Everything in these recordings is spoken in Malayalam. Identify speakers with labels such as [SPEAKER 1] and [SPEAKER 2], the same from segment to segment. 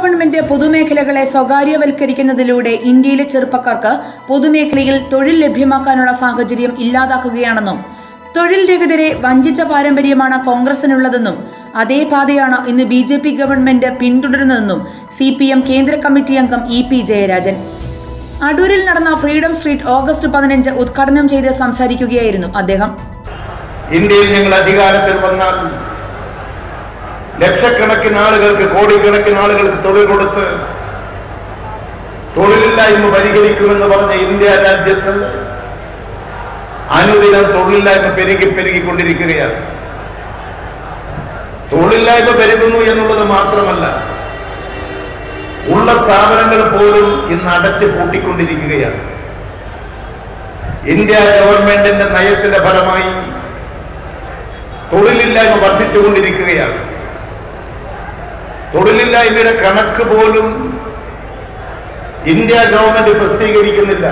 [SPEAKER 1] ഗവൺമെന്റ് പൊതുമേഖലകളെ സ്വകാര്യവൽക്കരിക്കുന്നതിലൂടെ ഇന്ത്യയിലെ ചെറുപ്പക്കാർക്ക് പൊതുമേഖലയിൽ തൊഴിൽ ലഭ്യമാക്കാനുള്ള സാഹചര്യം ഇല്ലാതാക്കുകയാണെന്നും തൊഴിൽ രഹിതരെ വഞ്ചിച്ച പാരമ്പര്യമാണ് കോൺഗ്രസിനുള്ളതെന്നും അതേ പാതയാണ് ഇന്ന് ബി ജെ പി ഗവൺമെന്റ് പിന്തുടരുന്നതെന്നും സി പി എം കേന്ദ്ര കമ്മിറ്റി അംഗം ഇ പി ജയരാജൻ അടൂരിൽ നടന്ന ഫ്രീഡം സ്ട്രീറ്റ് ഓഗസ്റ്റ് പതിനഞ്ച് ഉദ്ഘാടനം ചെയ്ത് സംസാരിക്കുകയായിരുന്നു അദ്ദേഹം
[SPEAKER 2] ഇന്ത്യയിൽ ഞങ്ങൾ അധികാരത്തിൽ വന്നാൽ ലക്ഷക്കണക്കിന് ആളുകൾക്ക് കോടിക്കണക്കിന് ആളുകൾക്ക് തൊഴിൽ കൊടുത്ത് തൊഴിലില്ലായ്മ പരിഹരിക്കുമെന്ന് പറഞ്ഞ ഇന്ത്യ രാജ്യത്ത് അനുദിനം തൊഴിലില്ലായ്മ പെരുകി പെരുകിക്കൊണ്ടിരിക്കുകയാണ് തൊഴിലില്ലായ്മ പെരുകുന്നു എന്നുള്ളത് മാത്രമല്ല ഉള്ള സ്ഥാപനങ്ങൾ പോലും ഇന്ന് അടച്ചു പൂട്ടിക്കൊണ്ടിരിക്കുകയാണ് ഇന്ത്യ ഗവൺമെന്റിന്റെ നയത്തിന്റെ ഫലമായി തൊഴിലില്ലായ്മ വർദ്ധിച്ചുകൊണ്ടിരിക്കുകയാണ് തൊഴിലില്ലായ്മയുടെ കണക്ക് പോലും ഇന്ത്യ ഗവൺമെന്റ് പ്രസിദ്ധീകരിക്കുന്നില്ല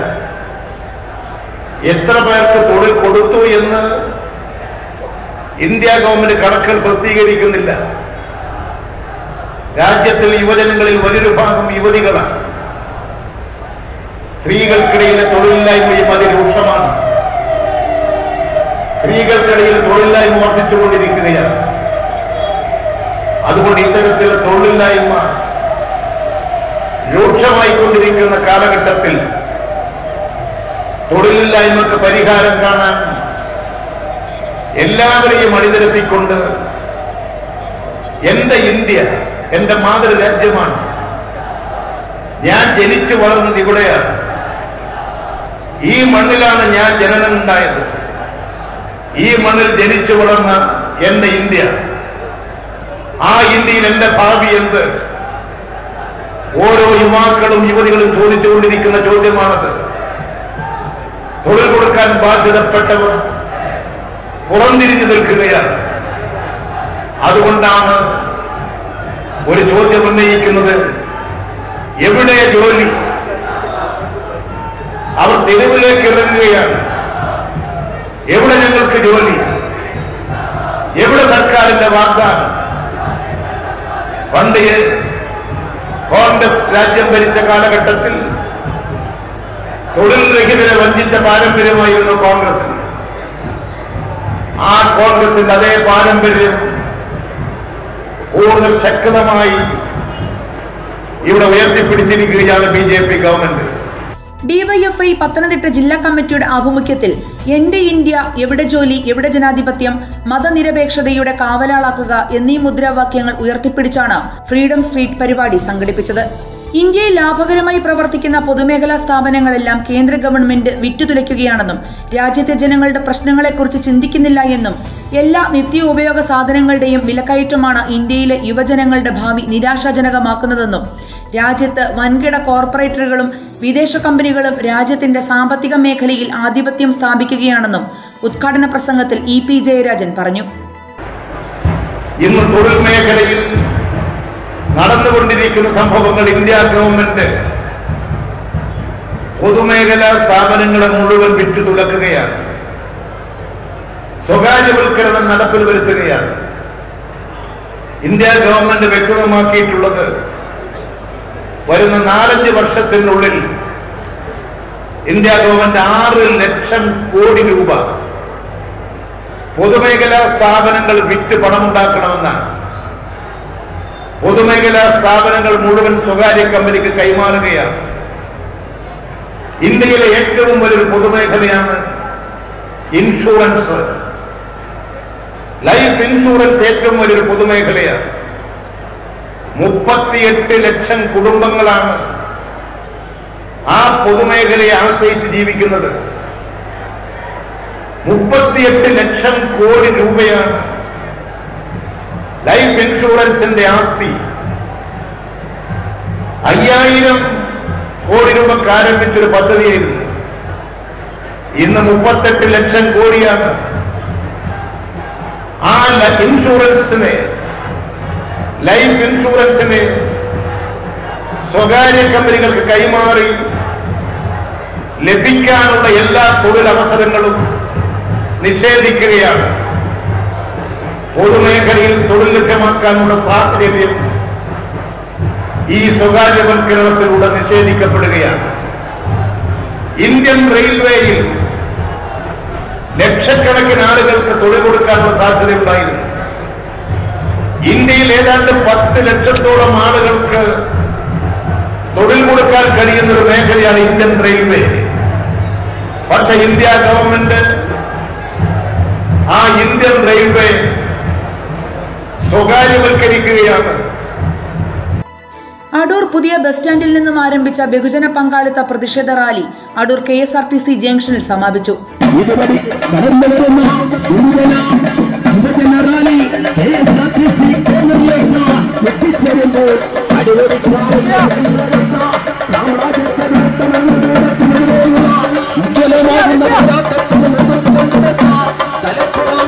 [SPEAKER 2] എത്ര പേർക്ക് തൊഴിൽ കൊടുത്തു എന്ന് ഇന്ത്യ ഗവൺമെന്റ് കണക്കുകൾ പ്രസിദ്ധീകരിക്കുന്നില്ല രാജ്യത്തിൽ യുവജനങ്ങളിൽ വലിയൊരു ഭാഗം യുവതികളാണ് സ്ത്രീകൾക്കിടയിലെ തൊഴിലില്ലായ്മയും അതിരൂക്ഷമാണ് സ്ത്രീകൾക്കിടയിൽ തൊഴിലില്ലായ്മ വർദ്ധിച്ചുകൊണ്ടിരിക്കുകയാണ് അതുകൊണ്ട് ഇത്തരത്തിലുള്ള തൊഴിലില്ലായ്മ രൂക്ഷമായിക്കൊണ്ടിരിക്കുന്ന കാലഘട്ടത്തിൽ തൊഴിലില്ലായ്മക്ക് പരിഹാരം കാണാൻ എല്ലാവരെയും അണിനിരത്തിക്കൊണ്ട് എന്റെ ഇന്ത്യ എന്റെ മാതൃരാജ്യമാണ് ഞാൻ ജനിച്ചു വളർന്നത് ഇവിടെയാണ് ഈ മണ്ണിലാണ് ഞാൻ ജനനമുണ്ടായത് ഈ മണ്ണിൽ ജനിച്ചു വളർന്ന എന്റെ ഇന്ത്യ ആ ഇന്ത്യയിൽ എന്റെ ഭാവി എന്ത് ഓരോ യുവാക്കളും യുവതികളും ചോദിച്ചുകൊണ്ടിരിക്കുന്ന ചോദ്യമാണത് തൊഴിൽ കൊടുക്കാൻ ബാധ്യതപ്പെട്ടവർ പുറംതിരിഞ്ഞു നിൽക്കുകയാണ് അതുകൊണ്ടാണ് ഒരു ചോദ്യം ഉന്നയിക്കുന്നത് എവിടെ ജോലി അവർ തെരുവിലേക്ക് ഇറങ്ങുകയാണ് എവിടെ ഞങ്ങൾക്ക് ജോലി എവിടെ സർക്കാരിന്റെ വാഗ്ദാനം പണ്ട് കോൺഗ്രസ് രാജ്യം ഭരിച്ച കാലഘട്ടത്തിൽ തൊഴിൽ രഹിതരെ വഞ്ചിച്ച പാരമ്പര്യമായിരുന്നു കോൺഗ്രസിന് ആ കോൺഗ്രസിന്റെ അതേ പാരമ്പര്യം കൂടുതൽ ശക്തമായി ഇവിടെ ഉയർത്തിപ്പിടിച്ചിരിക്കുകയാണ് B J P government
[SPEAKER 1] DYFI Pathanamthitta ജില്ലാ കമ്മിറ്റിയുടെ ആഭിമുഖ്യത്തിൽ എന്റെ ഇന്ത്യ എവിടെ ജോലി എവിടെ ജനാധിപത്യം മതനിരപേക്ഷതയുടെ കാവലാളാക്കുക എന്നീ മുദ്രാവാക്യങ്ങൾ ഉയർത്തിപ്പിടിച്ചാണ് ഫ്രീഡം സ്ട്രീറ്റ് പരിപാടി സംഘടിപ്പിച്ചത് ഇന്ത്യയിൽ ലാഭകരമായി പ്രവർത്തിക്കുന്ന പൊതുമേഖലാ സ്ഥാപനങ്ങളെല്ലാം കേന്ദ്ര ഗവൺമെന്റ് വിറ്റുതുലയ്ക്കുകയാണെന്നും രാജ്യത്തെ ജനങ്ങളുടെ പ്രശ്നങ്ങളെക്കുറിച്ച് ചിന്തിക്കുന്നില്ല എന്നും എല്ലാ നിത്യോപയോഗ സാധനങ്ങളുടെയും വിലക്കയറ്റമാണ് ഇന്ത്യയിലെ യുവജനങ്ങളുടെ ഭാവി നിരാശാജനകമാക്കുന്നതെന്നും രാജ്യത്ത് വൻകിട കോർപ്പറേറ്റുകളും വിദേശ കമ്പനികളും രാജ്യത്തിന്റെ സാമ്പത്തിക മേഖലയിൽ ആധിപത്യം സ്ഥാപിക്കുകയാണെന്നും ഉദ്ഘാടന പ്രസംഗത്തിൽ ഇ പി ജയരാജൻ പറഞ്ഞു
[SPEAKER 2] ഇന്ന് തൊഴിൽ മേഖലയിൽ നടന്നുകൊണ്ടിരിക്കുന്ന സംഭവങ്ങൾ ഇന്ത്യ ഗവൺമെന്റ് പൊതുമേഖലാ സ്ഥാപനങ്ങളെ മുഴുവൻ വിറ്റു തുലക്കുകയാണ് സ്വകാര്യവൽക്കരണം നടപ്പിൽ വരുത്തുകയാണ് ഇന്ത്യ ഗവൺമെന്റ് വ്യക്തമാക്കിയിട്ടുള്ളത് വരുന്ന നാലഞ്ച് വർഷത്തിനുള്ളിൽ ഇന്ത്യ ഗവൺമെന്റ് ആറ് ലക്ഷം കോടി രൂപ പൊതുമേഖലാ സ്ഥാപനങ്ങൾ വിറ്റ് പണമുണ്ടാക്കണമെന്നാണ് പൊതുമേഖലാ സ്ഥാപനങ്ങൾ മുഴുവൻ സ്വകാര്യ കമ്പനിക്ക് കൈമാറുകയാണ് ഇന്ത്യയിലെ ഏറ്റവും വലിയൊരു പൊതുമേഖലയാണ് ഇൻഷുറൻസ് ലൈഫ് ഇൻഷുറൻസ് ഏറ്റവും വലിയൊരു പൊതുമേഖലയാണ് മുപ്പത്തിയെട്ട് ലക്ഷം കുടുംബങ്ങളാണ് ആ പൊതുമേഖലയെ ആശ്രയിച്ച് ജീവിക്കുന്നത് മുപ്പത്തിയെട്ട് ലക്ഷം കോടി രൂപയാണ് ലൈഫ് ഇൻഷുറൻസിന്റെ ആസ്തി അയ്യായിരം കോടി രൂപക്ക് ആരംഭിച്ചൊരു പദ്ധതിയായിരുന്നു ഇന്ന് മുപ്പത്തെട്ട് ലക്ഷം കോടിയാണ് ആ ല- ഇൻഷുറൻസിനെ ലൈഫ് ഇൻഷുറൻസിനെ സ്വകാര്യ കമ്പനികൾക്ക് കൈമാറി ലഭിക്കാനുള്ള എല്ലാ തൊഴിലവസരങ്ങളും നിഷേധിക്കുകയാണ് പൊതുമേഖലയിൽ തൊഴിൽ ലഭ്യമാക്കാനുള്ള സാഹചര്യം ഈ സ്വകാര്യവൽക്കരണത്തിലൂടെ നിഷേധിക്കപ്പെടുകയാണ് ഇന്ത്യൻ റെയിൽവേയിൽ ലക്ഷക്കണക്കിന് ആളുകൾക്ക് തൊഴിൽ കൊടുക്കാനുള്ള സാധ്യതയുണ്ടായിരുന്നു ഇന്ത്യയിൽ ഏതാണ്ട് പത്ത് ലക്ഷത്തോളം ആളുകൾക്ക് തൊഴിൽ കൊടുക്കാൻ കഴിയുന്ന ഒരു മേഖലയാണ് ഇന്ത്യൻ റെയിൽവേ പക്ഷെ ഇന്ത്യ ഗവൺമെന്റ് ആ ഇന്ത്യൻ റെയിൽവേ സ്വകാര്യവൽക്കരിക്കുകയാണ്
[SPEAKER 1] അടൂർ പുതിയ ബസ് സ്റ്റാൻഡിൽ നിന്നും ആരംഭിച്ച ബഹുജന പങ്കാളിത്ത പ്രതിഷേധ rally Adoor K S R T C ജംഗ്ഷനിൽ സമാപിച്ചു
[SPEAKER 3] ഇതുവഴി കടന്നു വരുന്ന ഇന്ത്യന യുവജന rally K S R T C കേന്ദ്രത്തിലേക്ക് എത്തിച്ചേരുമ്പോൾ അടിപൊളി ഉജ്ജ്വലമാകുന്ന പോരാട്ടത്തിന് നേതൃത്വം കൊടുത്ത തലപ്പുറം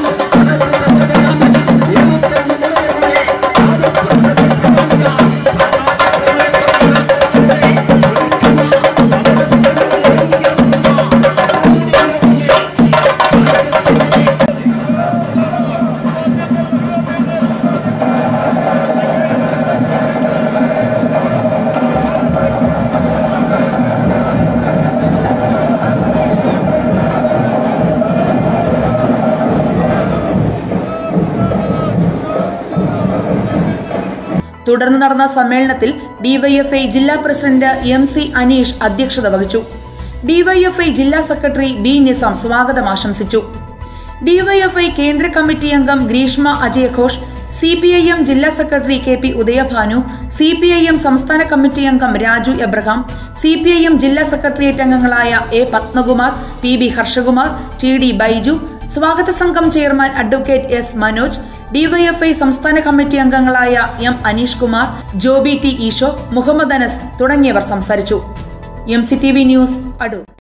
[SPEAKER 1] തുടർന്ന് നടന്ന സമ്മേളനത്തിൽ ഡിവൈഎഫ്ഐ ജില്ലാ പ്രസിഡന്റ് എം സി അനീഷ് അധ്യക്ഷത വഹിച്ചു ഡിവൈഎഫ്ഐ ജില്ലാ സെക്രട്ടറി ബി നിസാം സ്വാഗതം ആശംസിച്ചു ഡിവൈഎഫ്ഐ കേന്ദ്ര കമ്മിറ്റി അംഗം ഗ്രീഷ്മ അജയഘോഷ് സി പി ഐ എം ജില്ലാ secretary K P Udayabhanu C P I M സംസ്ഥാന കമ്മിറ്റി അംഗം Raju Abraham C P I M ജില്ലാ സെക്രട്ടേറിയറ്റ് അംഗങ്ങളായ A Padmakumar P B Harshakumar T D Baiju സ്വാഗത സംഘം chairman advocate S Manoj DYFI സംസ്ഥാന കമ്മിറ്റി അംഗങ്ങളായ എം അനീഷ് കുമാർ ജോബി ടി ഈശോ മുഹമ്മദ് അനസ് തുടങ്ങിയവർ സംസാരിച്ചു M C T V news Adoor